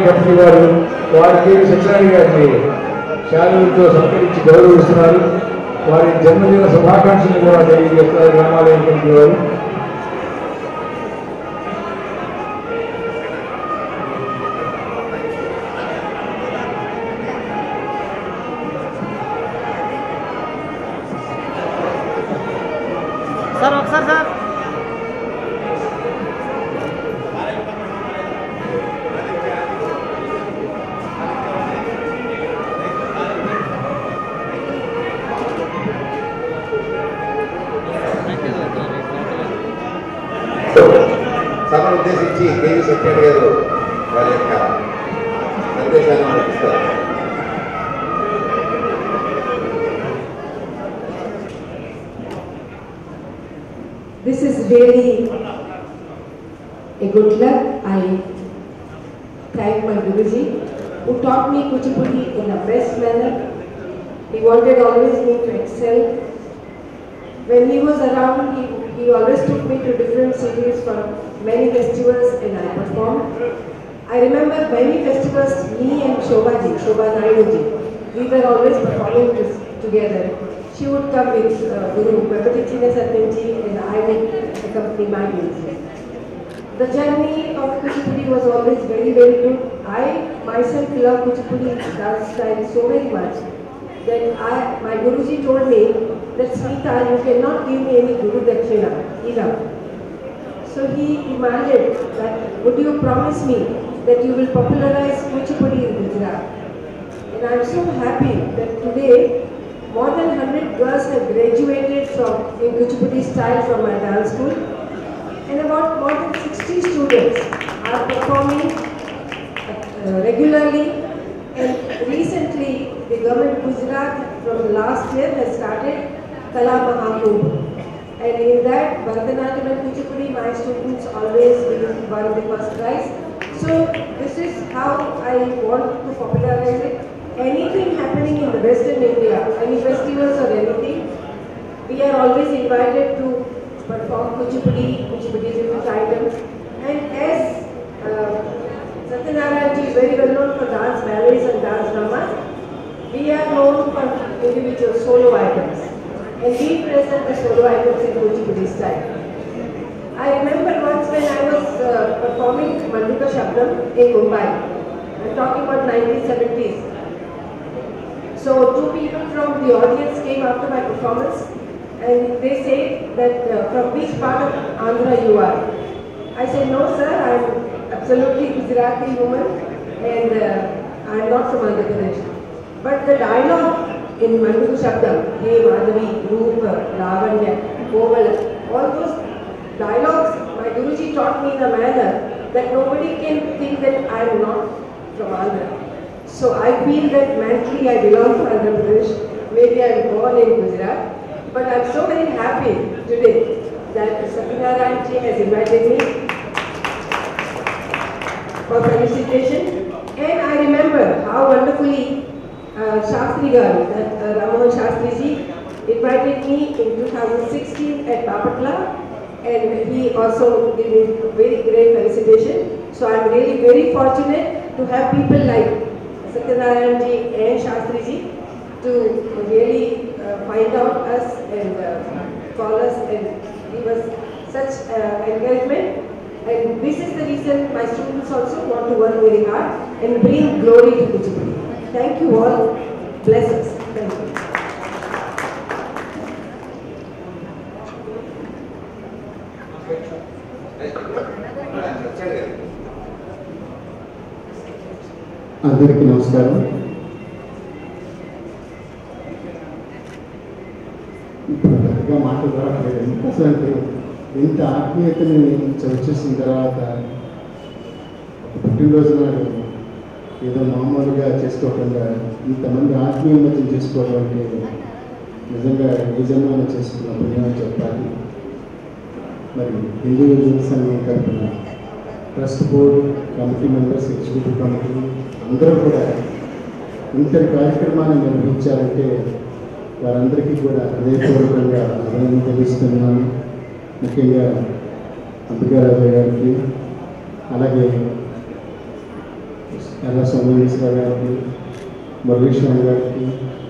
Committee వారు వారికి సత్యనారాయణ గారిని శాలువులతో సత్కరించి గౌరవిస్తున్నారు వారి జన్మదిన శుభాకాంక్షలు కూడా తెలియజేస్తున్నారు గ్రామాలయం కమిటీ వారు సార్ ఒకసారి సార్ సభను ఉద్దేశించి దేవి సత్యాడు గారు వారి యొక్క సందేశాన్ని అందిస్తారు This is really a good luck. I thank my Guruji who taught me Kuchipudi in the best manner. He wanted always me to excel. When he was around, he, he always took me to different cities for many festivals and I performed. I remember many festivals, me and Shobhaji, Shobha Naiduji, we were always performing this together. She would come with uh, Guru Pepati China Satyanji and I would accompany my music. The journey of Kuchipudi was always very, very good. I myself love Kuchipudi dance style so very much that I, my Guruji told me that Smita, you cannot give me any Guru Dakshina, either. So he demanded that, would you promise me that you will popularize Kuchipudi in Gujarat? And I'm so happy that today more than 100 girls have graduated from in Kuchipudi style from my dance school and about more than 60 students are performing uh, regularly and recently the government of Gujarat from last year has started Kala Mahakumbh and in that Bharatanatyam and Kuchipudi my students always win one of the first prize. So this is how I want to popularize it. Anything happening in the Western India, any festivals or anything, we are always invited to perform Kuchipudi, Kuchipudi is a huge item. And as uh, Satyanarayan ji is very well known for dance ballets and dance dramas, we are known for individual solo items. And we present the solo items in Kuchipudi style. I remember once when I was uh, performing Manduka Shabdam in Mumbai. I'm talking about 1970s. So two people from the audience came after my performance and they said that uh, from which part of Andhra you are. I said, no sir, I'm absolutely Gujarati woman and uh, I'm not from Andhra Pradesh. But the dialogue in Manduka Shabdam, Hey Madhavi, Rupa, Lavanya, Kovala, all those dialogues my Guruji taught me in a manner that nobody can think that I'm not from Andhra. So I feel that mentally I belong to Andhra Pradesh. Maybe I'm born in Gujarat. But I'm so very happy today that Satyanarayan ji has invited me for felicitation. And I remember how wonderfully uh, Shastri Garu, that uh, Ramohan Shastri ji, invited me in 2016 at Bapatla and he also gave me very great felicitation. So I'm really very fortunate to have people like Satyanarayan ji and Shastri ji to really uh, find out us and uh, call us and give us such uh, encouragement. And this is the reason my students also want to work very hard and bring glory to Kuchipudi. Thank you all. Bless us. Thank you. సత్యాడు గారు అందరికీ నమస్కారం ఇప్పుడు పెద్దగా మాటలు రావట్లేదు ఎందుకంటే ఇంత ఆత్మీయతని చవిచూసిన తర్వాత పుట్టినరోజు నాడు ఏదో మామూలుగా చేసుకోకుండా ఇంతమంది ఆత్మీయ మధ్యం చేసుకోవడం అంటే నిజంగా ఏ జన్మలో చేసుకున్న పుణ్యం అని చెప్పాలి మరి హిందూ యువజన సంఘం తరఫున trust board committee members executive committee అందరూ కూడా ఇంతటి కార్యక్రమాన్ని నిర్వహించారంటే వారందరికీ కూడా హృదయపూర్వకంగా అభినందన తెలుస్తున్నాను ముఖ్యంగా అంబికారాజు గారికి అలాగే ఎర్ర సోమేశ్వర గారికి మురళీశ్వరం గారికి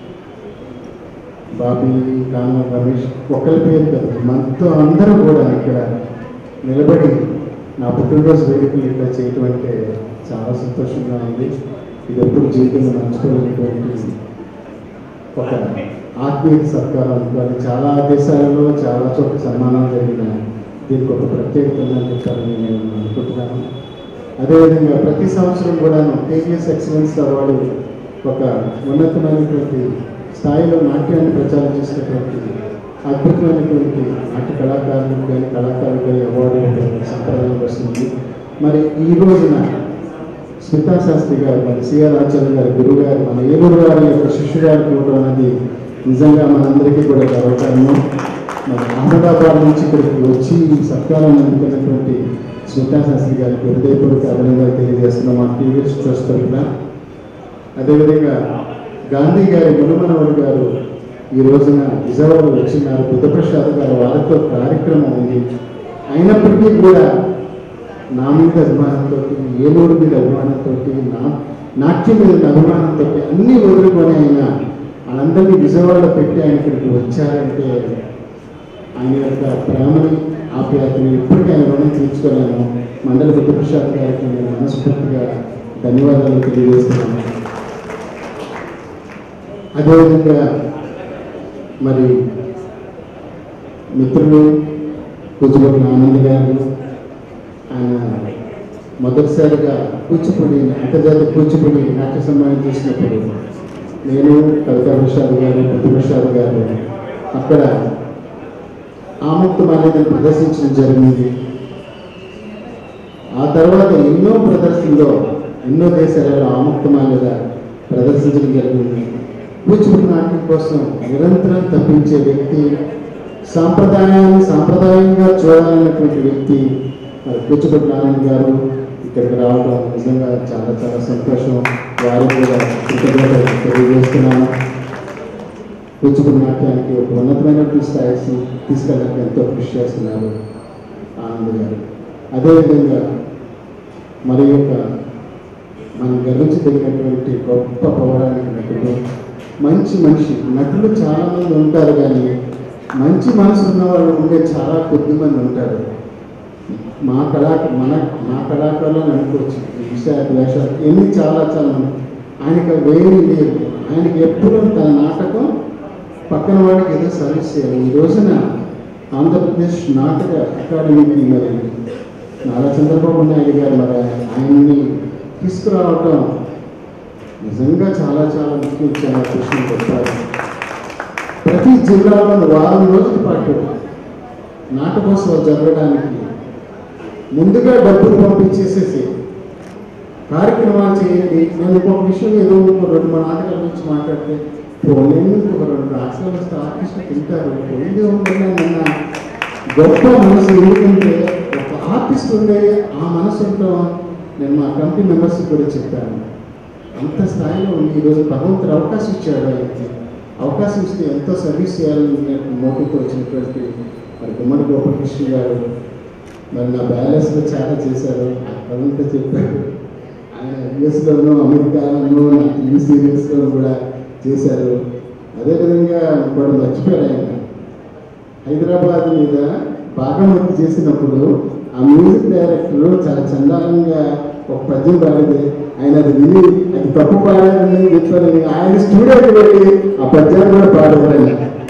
బాబీ కామ రమేష్ ఒకరి పేరు కదా మనతో అందరూ కూడా ఇక్కడ నిలబడి నా పుట్టినరోజు వేడుకలు ఇట్లా చేయటం అంటే చాలా సంతోషంగా ఉంది ఇది ఎప్పుడు జీవితంలో మర్చిపోలేనటువంటి ఒక ఆత్మీయ సత్కారం అనుకోవాలి చాలా దేశాలలో చాలా చోట్ల సన్మానాలు జరిగిన దీనికి ఒక ప్రత్యేకత ఉందని చెప్పాలని నేను అనుకుంటున్నాను అదేవిధంగా ప్రతి సంవత్సరం కూడా కేవీఎస్ ఎక్సలెన్స్ అవార్డు ఒక ఉన్నతమైనటువంటి స్థాయిలో నాట్యాన్ని ప్రచారం చేసినటువంటి అద్భుతమైనటువంటి నాట్య కళాకారులకు కానీ కళాకారులకు కానీ అవార్డు ఇవ్వడం సంప్రదాయం వస్తుంది మరి ఈ రోజున స్మితా శాస్త్రి గారు మరి సిఆర్ ఆచార్య గారి గురువు గారు మన ఏలూరు గారి యొక్క శిష్యురాలకు ఇవ్వడం అనేది నిజంగా మనందరికీ కూడా గర్వకారణం మరి అహ్మదాబాద్ నుంచి ఇక్కడికి వచ్చి ఈ సత్కారాన్ని అందుకున్నటువంటి స్మితా శాస్త్రి గారికి హృదయపూర్వక అభినందనలు తెలియజేస్తున్నాం మా టీవీఎస్ ట్రస్ట్ తరఫున అదేవిధంగా గాంధీ గారి మునుమనవడు గారు ఈ రోజున విజయవాడ వచ్చినారు బుద్ధప్రసాద్ గారు వారితో కార్యక్రమం ఉంది అయినప్పటికీ కూడా నా మీద అభిమానంతో ఏలూరు మీద అభిమానంతో నా నాట్యం మీద అభిమానంతో అన్ని వదులుకొని ఆయన వాళ్ళందరినీ విజయవాడలో పెట్టి ఆయన ఇక్కడికి వచ్చారంటే ఆయన యొక్క ప్రేమని ఆప్యాయతని ఇప్పటికీ ఆయన రుణం తీర్చుకోలేము మండల బుద్ధప్రసాద్ గారికి నేను మనస్ఫూర్తిగా ధన్యవాదాలు తెలియజేస్తున్నాను అదేవిధంగా మరి మిత్రులు కూచిపూడి ఆనంద్ గారు ఆయన మొదటిసారిగా కూచిపూడి అంతర్జాతీయ కూచిపూడి నాట్య సమ్మానం చేసినప్పుడు నేను కవితా ప్రసాద్ గారు బుద్ధ ప్రసాద్ గారు అక్కడ ఆముక్త మాల్యతను ప్రదర్శించడం జరిగింది ఆ తర్వాత ఎన్నో ప్రదర్శనలో ఎన్నో దేశాలలో ఆముక్త మాల్యత ప్రదర్శించడం జరిగింది కూచిపూడి నాట్యం కోసం నిరంతరం తప్పించే వ్యక్తి సాంప్రదాయాన్ని సాంప్రదాయంగా చూడాలన్నటువంటి వ్యక్తి మరి కూచిపూడి నారాయణ గారు ఇక్కడికి రావడం నిజంగా చాలా చాలా సంతోషం వారికి కూడా కృతజ్ఞతలు తెలియజేస్తున్నాను కూచిపూడి నాట్యానికి ఒక ఉన్నతమైనటువంటి స్థాయి తీసుకెళ్ళడానికి ఎంతో కృషి చేస్తున్నారు ఆనంద్ గారు అదేవిధంగా మరి యొక్క మనం గర్వించదగినటువంటి గొప్ప పౌరాణిక నటుడు మంచి మనిషి నటులు చాలా మంది ఉంటారు కానీ మంచి మనసు ఉన్న వాళ్ళు ఉండే చాలా కొద్ది మంది ఉంటారు మా కళా మన మా కళాకారులు అనుకోవచ్చు విషయాలు వేషాలు ఎన్ని చాలా చాలా ఉన్నాయి. ఆయనకి వేరే లేదు ఆయనకి ఎప్పుడు తన నాటకం పక్కన వాడికి ఏదో సర్వీస్ చేయాలి ఈ రోజున ఆంధ్రప్రదేశ్ నాటక అకాడమీకి మరి నారా చంద్రబాబు నాయుడు గారు మరి ఆయన్ని తీసుకురావటం నిజంగా చాలా చాలా ముఖ్యం చాలా కృషి చెప్పారు ప్రతి జిల్లాలో వారం రోజుల పాటు నాటకోత్సవాలు జరగడానికి ముందుగా డబ్బులు పంపించేసేసి కార్యక్రమాలు చేయండి నేను ఇంకొక విషయం ఏదో ఇంకో రెండు మూడు నాటకాల గురించి మాట్లాడితే పోలేని ఇంకొక రెండు రాష్ట్రాలు వస్తే ఆర్టిస్టులు తింటారు పోయిందే ఉంటుందని నిన్న గొప్ప మనసు ఎందుకంటే ఒక ఆర్టిస్ట్ ఉండే ఆ మనసు ఉండటం నేను మా కమిటీ మెంబర్స్ కూడా చెప్పాను అంత స్థాయిలో ఉంది ఈరోజు భగవంతుడు అవకాశం ఇచ్చాడు ఆయనకి అవకాశం ఇస్తే ఎంతో సర్వీస్ చేయాలని మోటివ్తో వచ్చినటువంటి మరి గుమ్మడి గోపాలకృష్ణ గారు మరి నా బ్యాలెన్స్లో చాలా చేశారు అదంతా చెప్పారు ఆయన యుఎస్లోనూ అమెరికాలోనూ నా టీవీ సీరియల్స్లో కూడా చేశారు అదేవిధంగా కూడా మర్చిపోయారు ఆయన హైదరాబాద్ మీద భాగమతి చేసినప్పుడు ఆ మ్యూజిక్ డైరెక్టర్ చాలా చందాలంగా ఒక పద్యం పాడితే ఆయన అది విని అది తప్పు పాడారని చెప్పారని ఆయన స్టూడియోకి వెళ్ళి ఆ పద్యాన్ని కూడా పాడారని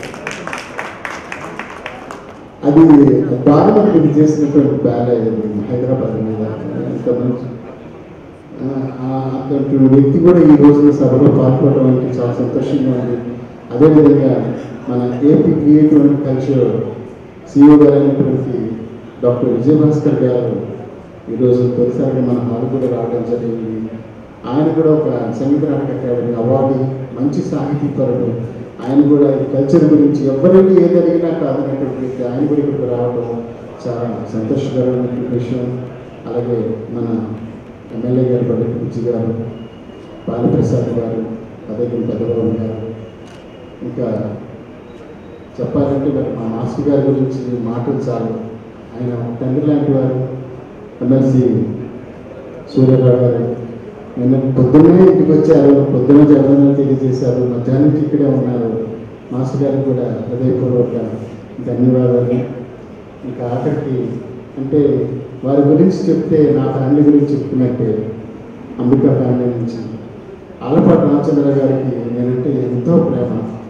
అది భాగమతి చేసినటువంటి బ్యాలే హైదరాబాద్ మీద ఎంత మంచి ఆ, ఆ అటువంటి వ్యక్తి కూడా ఈ రోజున సభలో పాల్గొనడం అంటే చాలా సంతోషంగా ఉంది అదేవిధంగా మన AP creative and culture CEO గారు అయినటువంటి డాక్టర్ విజయభాస్కర్ గారు ఈరోజు తొలిసారిగా మన హాల్ కూడా రావడం జరిగింది ఆయన కూడా ఒక సంగీత నాటక అకాడమీ అవార్డు మంచి సాహితీపరుడు ఆయన కూడా ఈ కల్చర్ గురించి ఎవరికి ఏది అడిగినా కాదనేటువంటి వ్యక్తి ఆయన కూడా ఇక్కడికి రావడం చాలా సంతోషకరమైనటువంటి విషయం అలాగే మన ఎమ్మెల్యే గారు బండి పిచ్చి గారు బాలప్రసాద్ గారు అదే పెద్దబాబు గారు ఇంకా చెప్పాలంటే మరి మా మాస్టర్ గారి గురించి మాటలు చాలు ఆయన తండ్రి లాంటి వారు ఎమ్మెల్సీ సూర్యరావు గారు నిన్న పొద్దున్నే ఇంటికి వచ్చారు పొద్దున్న జగన్ తెలియజేశారు మధ్యాహ్నం నుంచి ఇక్కడే ఉన్నారు మాస్టర్ గారికి కూడా హృదయపూర్వక ధన్యవాదాలు ఇంకా ఆఖరికి అంటే వారి గురించి చెప్తే నా ఫ్యామిలీ గురించి చెప్తున్నట్టే అంబికా ఫ్యామిలీ నుంచి ఆలపాటి రామచంద్ర గారికి నేనంటే ఎంతో ప్రేమ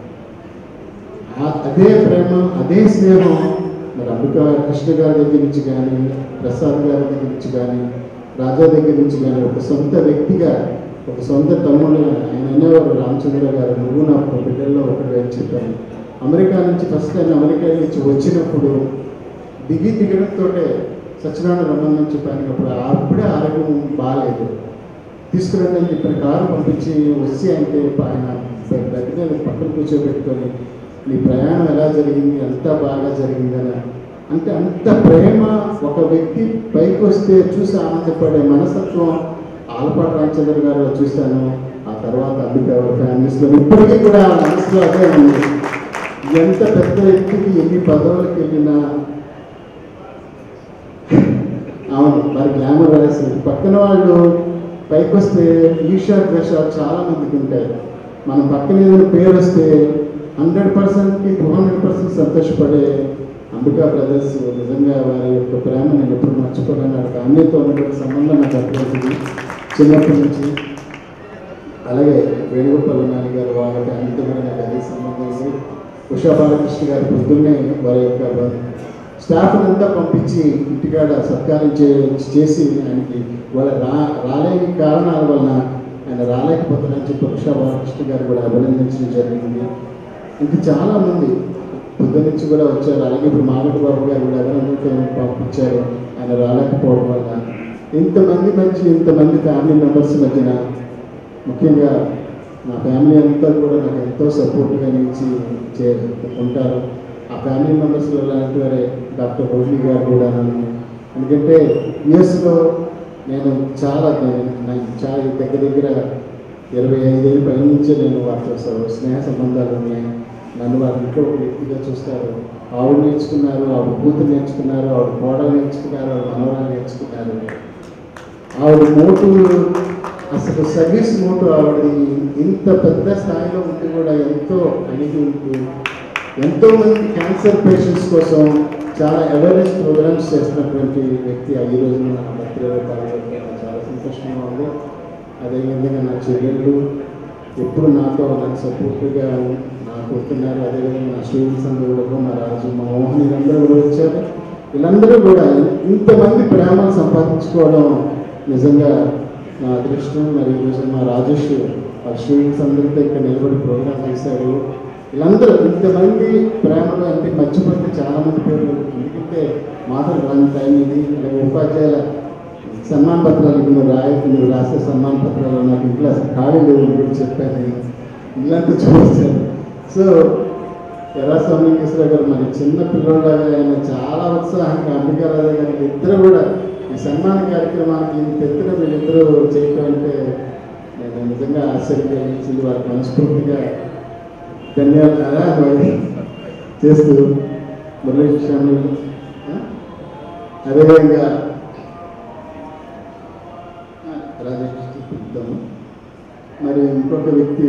ఆ- అదే ప్రేమ అదే స్నేహం మరి అంబికా కృష్ణ గారి దగ్గర నుంచి కానీ ప్రసాద్ గారి దగ్గర నుంచి కానీ రాజా దగ్గర నుంచి కానీ ఒక సొంత వ్యక్తిగా ఒక సొంత తమ్ముడు ఆయన అనేవారు రామచంద్ర గారు నువ్వు నా బిడ్డల్లో ఒకటి అని చెప్పాను అమెరికా నుంచి ఫస్ట్ టైం అమెరికా నుంచి వచ్చినప్పుడు దిగి దిగడంతో సత్యనారాయణ రమ్మని చెప్పాను అప్పుడు అప్పుడే ఆరోగ్యం బాగాలేదు తీసుకురండి అని చెప్పిన కారు పంపించి వచ్చి అంటే ఆయన దగ్గర పక్కన కూర్చోబెట్టుకొని నీ ప్రయాణం ఎలా జరిగింది అంతా బాగా జరిగిందని అంటే అంత ప్రేమ ఒక వ్యక్తి పైకి వస్తే చూసి ఆనందపడే మనస్తత్వం ఆలపాటి రామచంద్ర గారు చూశాను ఆ తర్వాత అంబికా ఫ్యామిలీస్లో ఇప్పటికీ కూడా ఆ మనసులో అదే ఉంది ఎంత పెద్ద వ్యక్తికి ఎన్ని పదవులకు వెళ్ళినా అవును మరి గ్లామర్ రాసింది పక్కన వాళ్ళు పైకి వస్తే ఈషా ద్వేషాలు చాలా మందికి ఉంటాయి మన పక్కన ఏదైనా పేరు వస్తే హండ్రెడ్ పర్సెంట్కి టూ హండ్రెడ్ పర్సెంట్ సంతోషపడే అంబికా బ్రదర్స్ నిజంగా వారి యొక్క ప్రేమ నేను ఎప్పుడు మర్చిపోలేను వాళ్ళ ఫ్యామిలీతో ఉన్నటువంటి సంబంధం నాకు అర్థమవుతుంది చిన్నప్పటి నుంచి అలాగే వేణుగోపాల నాని గారు వాళ్ళ ఫ్యామిలీతో కూడా నాకు అదే సంబంధం ఉంది ఉషా బాలకృష్ణ గారు పొద్దున్నే వారి యొక్క స్టాఫ్ అంతా పంపించి ఇంటికాడ సత్కారం చే చేసి ఆయనకి వాళ్ళ రా రాలేని కారణాల వలన ఆయన రాలేకపోతున్నారని చెప్పి ఉషా బాలకృష్ణ గారు కూడా అభినందించడం జరిగింది ఇంకా చాలా మంది పొద్దు నుంచి కూడా వచ్చారు అలాగే ఇప్పుడు మాగటి బాబు గారు కూడా అభినందన పంపించారు ఆయన రాలేకపోవడం వల్ల ఇంతమంది మంచి ఇంతమంది ఫ్యామిలీ మెంబర్స్ మధ్యన ముఖ్యంగా నా ఫ్యామిలీ అంతా కూడా నాకు ఎంతో సపోర్ట్గా నిలిచి చే ఉంటారు ఆ ఫ్యామిలీ మెంబర్స్లో లాంటి వారే డాక్టర్ రోహిణి గారు కూడా నన్ను ఎందుకంటే యుఎస్లో నేను చాలా నేను నాకు చాలా దగ్గర దగ్గర ఇరవై ఐదేళ్ళ పై నుంచే నేను వారితో స- స్నేహ సంబంధాలు ఉన్నాయి నన్ను వారి ఇంట్లో ఒక వ్యక్తిగా చూస్తారు ఆవిడ నేర్చుకున్నారు ఆవిడ కూతురు నేర్చుకున్నారు ఆవిడ కోడలు నేర్చుకున్నారు ఆవిడ మనవరాలు నేర్చుకున్నారు ఆవిడ మోటు అసలు సర్వీస్ మోటు ఆవిడది ఇంత పెద్ద స్థాయిలో ఉండి కూడా ఎంతో అణిగి ఉంటూ ఎంతో మంది క్యాన్సర్ పేషెంట్స్ కోసం చాలా అవేర్నెస్ ప్రోగ్రామ్స్ చేస్తున్నటువంటి వ్యక్తి ఆ ఈ రోజున నా బర్త్డే పాల్గొనడం చాలా సంతోషంగా ఉంది అదేవిధంగా నా చెల్లెళ్ళు ఎప్పుడు నాతో నాకు సపోర్ట్గా నాకు ఉంటున్నారు అదేవిధంగా నా స్టూడెంట్స్ అందరూ కూడా మా రాజు మా మోహన్ వీళ్ళందరూ కూడా వచ్చారు వీళ్ళందరూ కూడా ఇంతమంది ప్రేమను సంపాదించుకోవడం నిజంగా నా అదృష్టం మరి ఈరోజు మా రాజేష్ వాళ్ళ స్టూడెంట్స్ అందరితో ఇక్కడ నిలబడి ప్రోగ్రామ్ చేశారు వీళ్ళందరూ ఇంతమంది ప్రేమలో అంటే మర్చిపోతే చాలా మంది పేరు ఎందుకంటే మాత్రం రాని టైం ఇది అలాగే ఉపాధ్యాయుల సన్మాన పత్రాలు నువ్వు రాయ నువ్వు రాసే సన్మాన పత్రాలు నాకు ఇంట్లో అసలు ఖాళీ లేవు అని కూడా చెప్పాను నేను ఇల్లంతా చూపించాను సో ఎరా స్వామికేశ్వర గారు మరి చిన్న పిల్లోళ్ళగా ఆయన చాలా ఉత్సాహంగా అంబికా రాజా గారికి ఇద్దరు కూడా ఈ సన్మాన కార్యక్రమానికి ఇంత ఎత్తున వీళ్ళిద్దరూ చేయటం అంటే నేను నిజంగా ఆశ్చర్యం కలిగించింది వారికి మనస్ఫూర్తిగా ధన్యవాదాలు చేస్తూ మురళీ స్వామి ఆ? అదేవిధంగా రాజకృష్ణ చెప్తాము మరి ఇంకొక వ్యక్తి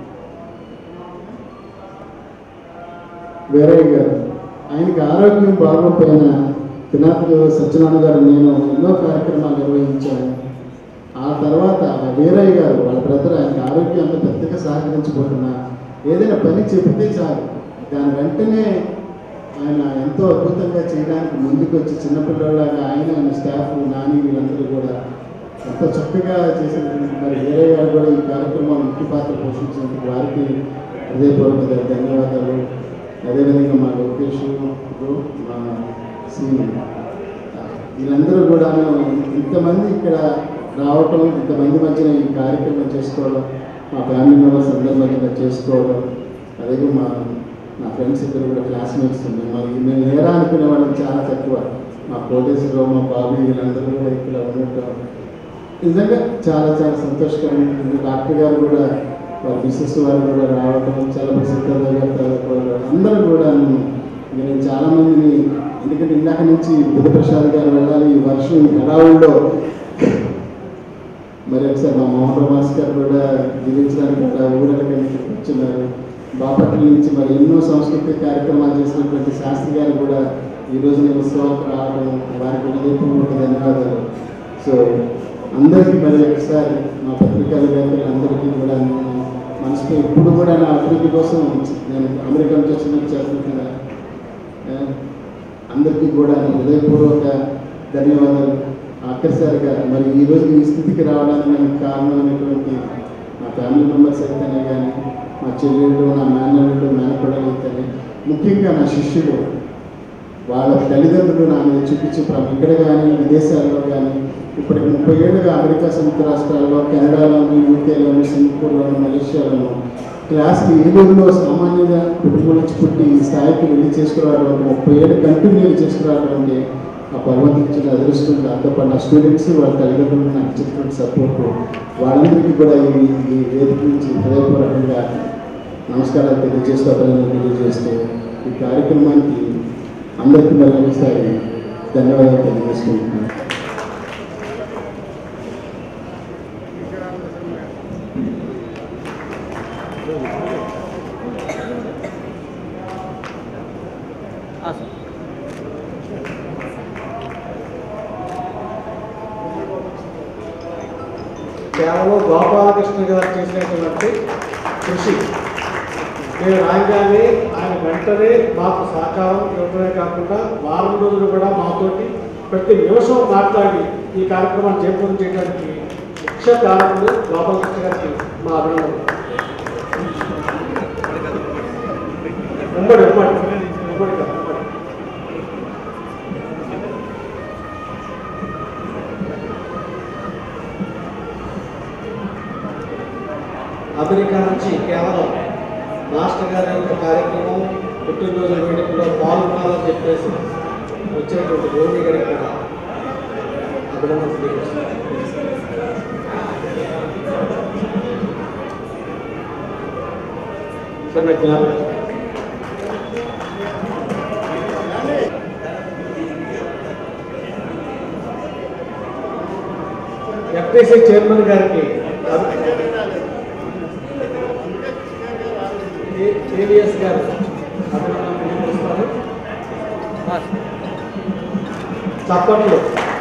వేరే గారు ఆయనకి ఆరోగ్యం బాగోపోయినా పినాతులు సత్యనారాయణ గారు నేను ఎన్నో కార్యక్రమాలు నిర్వహించాను ఆ తర్వాత వీరయ్య గారు వాళ్ళ బ్రదర్ ఆయనకి ఆరోగ్యం అంత పెద్దగా సహకరించబోతున్నా ఏదైనా పని చెబితే చాలు దాని వెంటనే ఆయన ఎంతో అద్భుతంగా చేయడానికి ముందుకు వచ్చి చిన్నపిల్లలాగా ఆయన ఆయన స్టాఫ్ నాని వీళ్ళందరూ కూడా ఎంతో చక్కగా చేసినటువంటి మరి వేరే గారు కూడా ఈ కార్యక్రమం ముఖ్య పాత్ర పోషించినందుకు వారికి హృదయపూర్వక ధన్యవాదాలు అదేవిధంగా మా లోకేష్ మా సీని వీళ్ళందరూ కూడా ఇంతమంది ఇక్కడ రావటం ఇంతమంది మధ్యన ఈ కార్యక్రమం చేసుకోవడం మా ఫ్యామిలీ మెంబర్స్ అందరి మధ్యన చేసుకోవడం అదే మా నా ఫ్రెండ్స్ ఇద్దరు కూడా క్లాస్మేట్స్ ఉన్నాయి మరి మేము ఏరా అనుకునే వాళ్ళం చాలా తక్కువ మా కోటేశ్వరరావు మా బాబు వీళ్ళందరూ కూడా ఇక్కడ ఉండటం నిజంగా చాలా చాలా సంతోషకరంగా ఉంది డాక్టర్ గారు కూడా వారి మిస్సెస్ వారు కూడా రావటం చాలా ప్రసిద్ధంగా గారు అందరూ కూడా నేను చాలా మందిని ఎందుకంటే ఇందాక నుంచి బుద్ధప్రసాద్ గారు వెళ్ళాలి ఈ వర్షం ఈ హడావుల్లో మరి ఒకసారి మా మోహన్ మాస్ గారు కూడా దిగించడానికి కూడా ఊరలకని కూర్చున్నారు బాపట్ల నుంచి మరి ఎన్నో సాంస్కృతిక కార్యక్రమాలు చేసినటువంటి శాస్త్రి గారు కూడా ఈ రోజు నేను ఉత్సవాలకు రావడం వారికి హృదయపూర్వక ధన్యవాదాలు సో అందరికీ మరి ఒకసారి మా పత్రికా విలేకరులందరికీ కూడా నేను మనసులో ఇప్పుడు కూడా నా అభివృద్ధి కోసం నేను అమెరికా నుంచి వచ్చినట్టు చేస్తున్నాను అందరికీ కూడా హృదయపూర్వక ధన్యవాదాలు ఆఖరిసారిగా మరి ఈ రోజు ఈ స్థితికి రావడానికి నాకు కారణమైనటువంటి మా ఫ్యామిలీ మెంబర్స్ అయితేనే కానీ మా చెల్లెళ్ళు నా మేనల్లుడు మేనపడలు అయితేనే ముఖ్యంగా నా శిష్యులు వాళ్ళ తల్లిదండ్రులు నా మీద చూపించి ప్ర- ఇక్కడ కానీ విదేశాల్లో కానీ ఇప్పటికి ముప్పై ఏళ్ళుగా అమెరికా సంయుక్త రాష్ట్రాల్లో కెనడాలోను యూకేలోను సింగపూర్లోను మలేషియాలోను క్లాస్కి ఏలూరులో సామాన్యంగా కుటుంబం నుంచి పుట్టి ఈ స్థాయికి వెళ్ళి చేసుకురావడం అంటే ముప్పై ఏళ్ళు కంటిన్యూ చేసుకురావడం అంటే ఆ భగవంతుడిచ్చిన అదృష్టం దాంతోపాటు నా స్టూడెంట్స్ వాళ్ళ తల్లిదండ్రులు నాకు ఇచ్చినటువంటి సపోర్ట్ వాళ్ళందరికీ కూడా ఈ ఈ వేదిక నుంచి హృదయపూర్వకంగా నమస్కారాలు తెలియజేస్తూ అభినందనలు తెలియజేస్తూ ఈ కార్యక్రమానికి అందరికీ మరి ఒకసారి ధన్యవాదాలు తెలియజేసుకుంటున్నాను కేవలం గోపాలకృష్ణ గారు చేసినటువంటి కృషి నేను రాగానే ఆయన వెంటనే మాకు సహకారం ఇవ్వడమే కాకుండా వారం రోజులు కూడా మాతోటి ప్రతి నిమిషం మాట్లాడి ఈ కార్యక్రమాన్ని చేపట్టం చేయడానికి ముఖ్య కారణులు గోపాలకృష్ణ గారికి మా అభినందనలు ఉమ్మడి ఉమ్మడి ఉమ్మడి కాదు, ఉమ్మడి అమెరికా నుంచి కేవలం మాస్టర్ గారి యొక్క కార్యక్రమం పుట్టినరోజు వేడుకలో పాల్గొనాలని చెప్పేసి వచ్చినటువంటి రోగి గారికి కూడా అభినందన తెలియజేస్తున్నాను. చిన్న జ్ఞాపకం ఎఫ్టీసీ చైర్మన్ గారికి ఏవిఎస్ గారు అభినందనలు తెలియజేస్తారు చప్పట్లు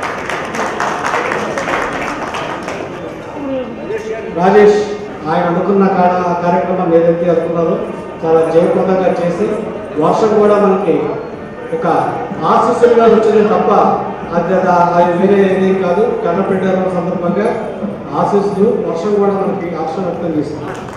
రాజేష్ ఆయన అనుకున్న కాడ ఆ కార్యక్రమం ఏదైతే అనుకున్నారో చాలా జయప్రదంగా చేసి వర్షం కూడా మనకి ఒక ఆశీస్సులుగా వచ్చింది తప్ప అది అది- అది వేరే ఏదేం కాదు కన్నపెట్టారు సందర్భంగా ఆశీస్సులు వర్షం కూడా మనకి ఆశ వ్యక్తం చేస్తుంది